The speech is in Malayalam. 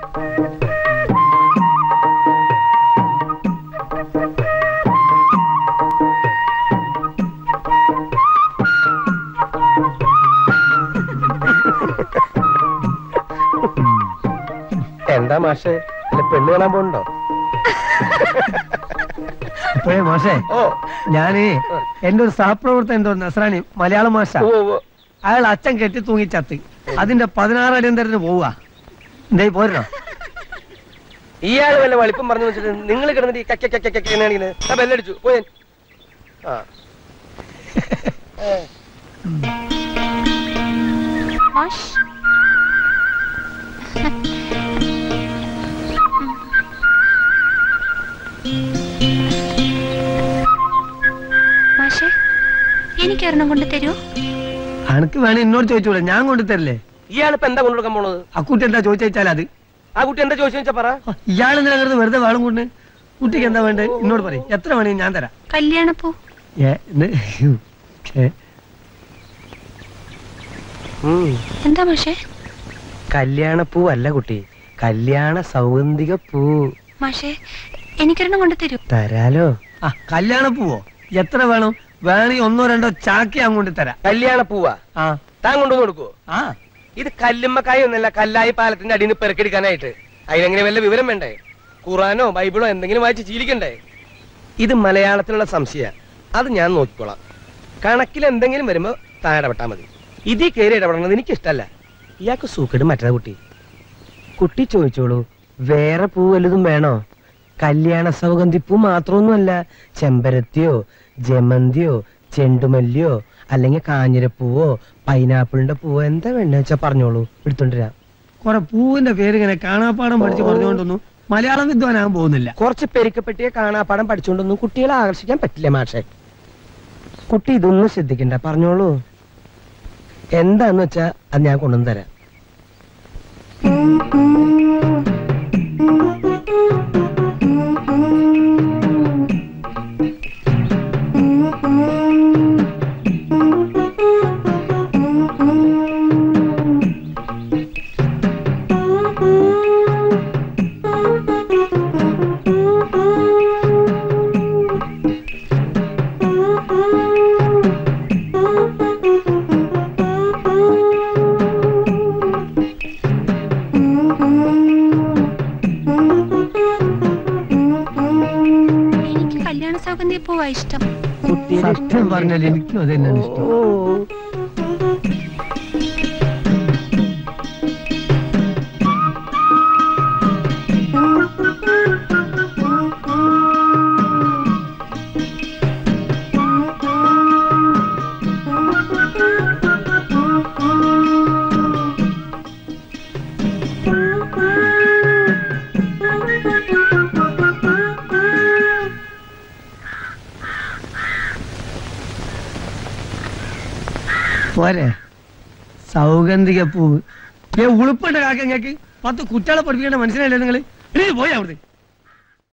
എന്താ മാഷേ അല്ല പെണ്ണ് കാണാൻ പോണ്ടോ ഇപ്പോഴേ മാഷേ ഓ ഞാന് എന്റെ ഒരു സഹപ്രവർത്തകൻ എന്തോ നസ്രാണി മലയാള മാഷ ഓ ഓ. അയാൾ അച്ഛൻ കെട്ടി തൂങ്ങി ചത്ത് അതിന്റെ പതിനാറ് അടിയന്തരത്തിന് പോവുക എന്തേ പോരണോ ഇയാള് വല്ല വളിപ്പം പറഞ്ഞു വെച്ചിട്ട് നിങ്ങൾ കിടന്നിട്ട് ഈ കക്ക കക്ക കക്ക എന്നാണ് ആ ബെല്ലടിച്ചു പോയ ആ മാഷ് മാഷേ എനിക്കൊരെണ്ണം കൊണ്ട് തരുമോ അനക്ക് വേണേ എന്നോട് ചോദിച്ചൂടെ ഞാൻ കൊണ്ടുതരില്ലേ ഇയാളിപ്പോ എന്താ കൊണ്ടുകൊടുക്കാൻ പോണത് അക്കുട്ടി എന്താ ചോദിച്ചാൽ അത് ആ കുട്ടി എന്താ ചോദിച്ചു വെച്ചാ പറ ഇയാൾ എന്തിനാ കിടന്ന് വെറുതെ വാളും കൊണ്ട് കുട്ടിക്ക് എന്താ വേണ്ടത് എന്നോട് പറയും എത്ര വേണേ ഞാൻ തരാം കല്യാണപ്പൂ ഏ, ഇത്, ഏ, ഉം. എന്താ മാഷേ കല്യാണപ്പൂ അല്ല കുട്ടി കല്യാണ സൗഗന്ധിക പൂ മാഷേ എനിക്കൊരെണ്ണം കൊണ്ട് തരൂ തരാലോ ആ കല്യാണ പൂവോ എത്ര വേണം വേണേ ഒന്നോ രണ്ടോ ചാക്കി ഞാൻ കൊണ്ട് തരാം കല്യാണ പൂവാ ആ താൻ കൊണ്ടുവന്ന് കൊടുക്കുവോ ആ ഇത് കല്ലുമ്മക്കായ ഒന്നല്ല കല്ലായി പാലത്തിന്റെ അടിയിൽ നിന്ന് പെറുക്കെടുക്കാനായിട്ട് അതിനെങ്ങനെ വല്ല വിവരം വേണ്ടേ ഖുറാനോ ബൈബിളോ എന്തെങ്കിലും വായിച്ച് ശീലിക്കണ്ടേ ഇത് മലയാളത്തിലുള്ള സംശയ അത് ഞാൻ നോക്കിക്കോളാം കണക്കിൽ എന്തെങ്കിലും വരുമ്പോ താൻ ഇടപെട്ടാ മതി ഇതിൽ കയറി ഇടപെടണത് എനിക്ക് ഇഷ്ടല്ല ഇയാൾക്ക് സൂക്കേട് മറ്റേതാ കുട്ടി കുട്ടി ചോദിച്ചോളൂ വേറെ പൂ വല്ലതും വേണോ കല്യാണ സൗഗന്ധി പൂ മാത്രമൊന്നുമല്ല ചെമ്പരത്തിയോ ജമന്തിയോ ചെണ്ടുമല്ലിയോ അല്ലെങ്കിൽ കാഞ്ഞിരപ്പൂവോ പൈനാപ്പിളിന്റെ പൂവോ എന്താ വേണ്ട വെച്ചാ പറഞ്ഞോളൂ എടുത്തോണ്ടിരാ കുറെ പൂവിന്റെ പേര് ഇങ്ങനെ കാണാപ്പാടം പഠിച്ച് പറഞ്ഞുകൊണ്ടൊന്നും മലയാളം വിദ്വാനാകാൻ പോകുന്നില്ല കുറച്ച് പെരുക്കപ്പെട്ടിയ കാണാപ്പാടം പഠിച്ചുകൊണ്ടൊന്നും കുട്ടികളെ ആകർഷിക്കാൻ പറ്റില്ല മാഷെ കുട്ടി ഇതൊന്നും ശ്രദ്ധിക്കണ്ട പറഞ്ഞോളൂ എന്താന്ന് വെച്ചാ അത് ഞാൻ കൊണ്ടുവന്ന് തരാം എനിക്ക് കല്യാണ സൗഗന്ധിക പൂവാ ഇഷ്ടം സത്യം പറഞ്ഞാൽ എനിക്കും അത് തന്നെയാണ് ഇഷ്ടം പോരെ സൗഗന്ധിക പൂവ് ഏ ഉളുപ്പുണ്ട് കാക്കങ്ങൾക്ക് പത്ത് കുട്ടികളെ പഠിപ്പിക്കേണ്ട മനസ്സിലായില്ലേ നിങ്ങള് പോയി അവിടുത്തെ